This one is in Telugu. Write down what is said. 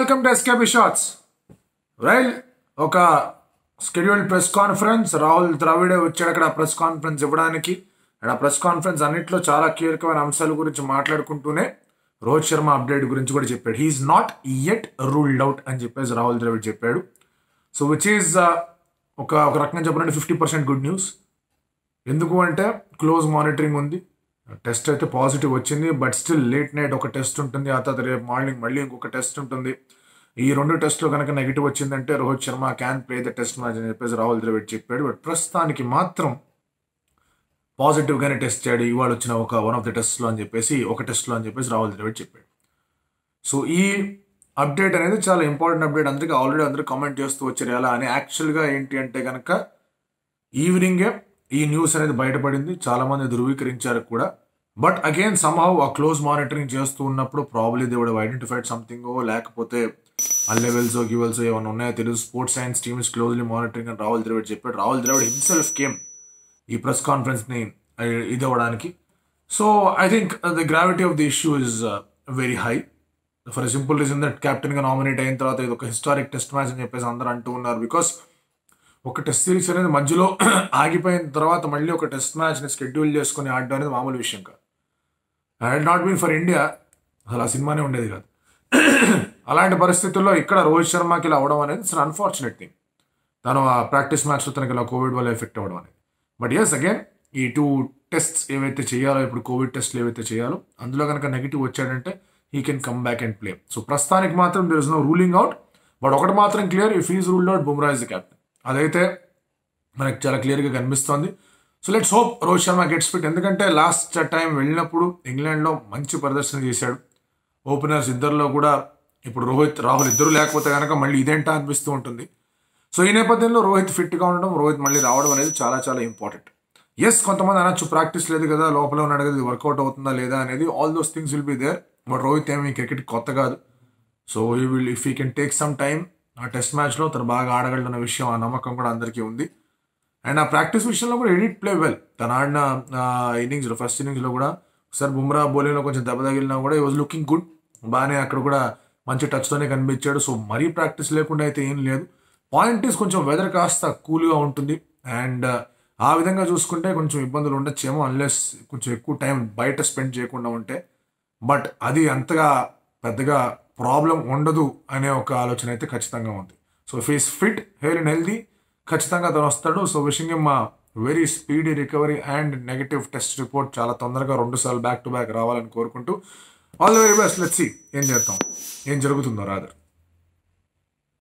welcome to SKP shorts rail ఒక స్కెడ్యూల్డ్ ప్రెస్ కాన్ఫరెన్స్ రాహుల్ ద్రావిడే వచ్చాడు అక్కడ ప్రెస్ కాన్ఫరెన్స్ ఇవ్వడానికి అండ్ ఆ ప్రెస్ కాన్ఫరెన్స్ అన్నింటిలో చాలా కీలకమైన అంశాల గురించి మాట్లాడుకుంటూనే రోహిత్ శర్మ అప్డేట్ గురించి కూడా చెప్పాడు he is not yet ruled out అని చెప్పేసి రాహుల్ ద్రావిడ్ చెప్పాడు సో విచ్ ఈజ్ ఒక ఒక రకంగా చెప్పాలంటే ఫిఫ్టీ పర్సెంట్ గుడ్ న్యూస్ ఎందుకు అంటే క్లోజ్ మానిటరింగ్ ఉంది టెస్ట్ అయితే పాజిటివ్ వచ్చింది బట్ స్టిల్ లేట్ నైట్ ఒక టెస్ట్ ఉంటుంది ఆ తర్వాత రేపు మార్నింగ్ మళ్ళీ ఇంకొక టెస్ట్ ఉంటుంది ఈ రెండు టెస్ట్లో కనుక నెగిటివ్ వచ్చిందంటే Rohit Sharma can play the test match అని చెప్పేసి రాహుల్ ద్రవిడ్ చెప్పాడు బట్ ప్రస్తుతానికి మాత్రం పాజిటివ్గానే టెస్ట్ చేయడు ఇవాళ వచ్చిన ఒక వన్ ఆఫ్ ద టెస్ట్లో అని చెప్పేసి ఒక టెస్ట్లో అని చెప్పేసి రాహుల్ ద్రవిడ్ చెప్పాడు సో ఈ అప్డేట్ అనేది చాలా ఇంపార్టెంట్ అప్డేట్ అందరికీ ఆల్రెడీ అందరూ కామెంట్ చేస్తూ వచ్చారు ఎలా అని యాక్చువల్గా ఏంటి అంటే కనుక ఈవినింగే ఈ న్యూస్ అనేది బయటపడింది చాలా మంది ధృవీకరించారు కూడా బట్ అగైన్ సమ్హౌ ఆ క్లోజ్ మానిటరింగ్ చేస్తూ ఉన్నప్పుడు probably they would identified something లేకపోతే ఆ లెవెల్స్ గివెల్స్ ఏమైనా ఉన్నాయో తెలియదు sports science team is closely monitoring అని రాహుల్ ద్రవిడ్ చెప్పాడు రాహుల్ ద్రవిడ్ హిమ్సెల్ఫ్ కేమ్ ఈ ప్రెస్ కాన్ఫరెన్స్ని ఇది అవ్వడానికి so I think the gravity of the issue is very high for simple reason that కెప్టెన్గా నామినేట్ అయిన తర్వాత ఇది ఒక హిస్టారిక్ టెస్ట్ మ్యాచ్ అని చెప్పేసి అందరూ అంటూ ఉన్నారు బికాస్ ఒక టెస్ట్ సిరీస్ అనేది మధ్యలో ఆగిపోయిన తర్వాత మళ్ళీ ఒక టెస్ట్ మ్యాచ్ని షెడ్యూల్ చేసుకుని ఆడడం అనేది మామూలు విషయం కాదు and not been for India అసలు ఆ సినిమానే ఉండేది కాదు అలాంటి పరిస్థితుల్లో ఇక్కడ రోహిత్ శర్మకి ఇలా అవ్వడం అనేది ఇట్స్ అన్ఫార్చునేట్ థింగ్ తను ఆ ప్రాక్టీస్ మ్యాచ్లో తనకి ఇలా కోవిడ్ వల్ల ఎఫెక్ట్ అవ్వడం అనేది బట్ ఎస్ అగైన్ ఈ టూ టెస్ట్స్ ఏవైతే చేయాలో ఇప్పుడు కోవిడ్ టెస్ట్లు ఏవైతే చేయాలో అందులో కనుక నెగిటివ్ వచ్చాడంటే he can come back and play so ప్రస్తుతానికి మాత్రం there is no ruling out but ఒకటి మాత్రం clear if is ruled out Bumrah is the captain అదైతే మనకు చాలా క్లియర్గా కనిపిస్తోంది so let's hope Rohit Sharma gets fit ఎందుకంటే లాస్ట్ టైం వెళ్ళినప్పుడు ఇంగ్లాండ్లో మంచి ప్రదర్శన చేశాడు ఓపెనర్స్ ఇద్దరిలో కూడా ఇప్పుడు రోహిత్ రాహుల్ ఇద్దరు లేకపోతే కనుక మళ్ళీ ఇదేంటా అనిపిస్తూ ఉంటుంది సో ఈ నేపథ్యంలో రోహిత్ ఫిట్గా ఉండడం రోహిత్ మళ్ళీ రావడం అనేది చాలా చాలా ఇంపార్టెంట్ ఎస్ కొంతమంది అనొచ్చు ప్రాక్టీస్ లేదు కదా లోపల ఉన్నాడు కదా ఇది వర్కౌట్ అవుతుందా లేదా అనేది all those things will be there but Rohit ఏమి క్రికెట్ కొత్త కాదు సో ఈ will if you can take some time ఆ టెస్ట్ మ్యాచ్లో తను బాగా ఆడగలడన్న విషయం ఆ నమ్మకం కూడా అందరికీ ఉంది అండ్ ఆ ప్రాక్టీస్ విషయంలో కూడా ఎడిట్ ప్లే వెల్ తను ఆడిన ఇన్నింగ్స్లో ఫస్ట్ ఇన్నింగ్స్లో కూడా ఒకసారి బుమ్రా బౌలింగ్లో కొంచెం దెబ్బ తగిలినా కూడా ఈ వాజ్ లుకింగ్ గుడ్ బాగానే అక్కడ కూడా మంచి టచ్తోనే కనిపించాడు సో మరీ ప్రాక్టీస్ లేకుండా అయితే ఏం లేదు పాయింట్ ఈస్ కొంచెం వెదర్ కాస్త కూల్గా ఉంటుంది అండ్ ఆ విధంగా చూసుకుంటే కొంచెం ఇబ్బందులు ఉండొచ్చేమో అన్లెస్ కొంచెం ఎక్కువ టైం బయట స్పెండ్ చేయకుండా ఉంటే బట్ అది అంతగా పెద్దగా ప్రాబ్లం ఉండదు అనే ఒక ఆలోచన అయితే ఖచ్చితంగా ఉంది so he's fit here and healthy ఖచ్చితంగా తను వస్తాడు సో విషింగ్ మా very speedy recovery and negative test report చాలా తొందరగా రెండు సార్లు బ్యాక్ టు బ్యాక్ రావాలని కోరుకుంటూ all the very best let's ఏం చేద్దాం ఏం జరుగుతుందో రాదర్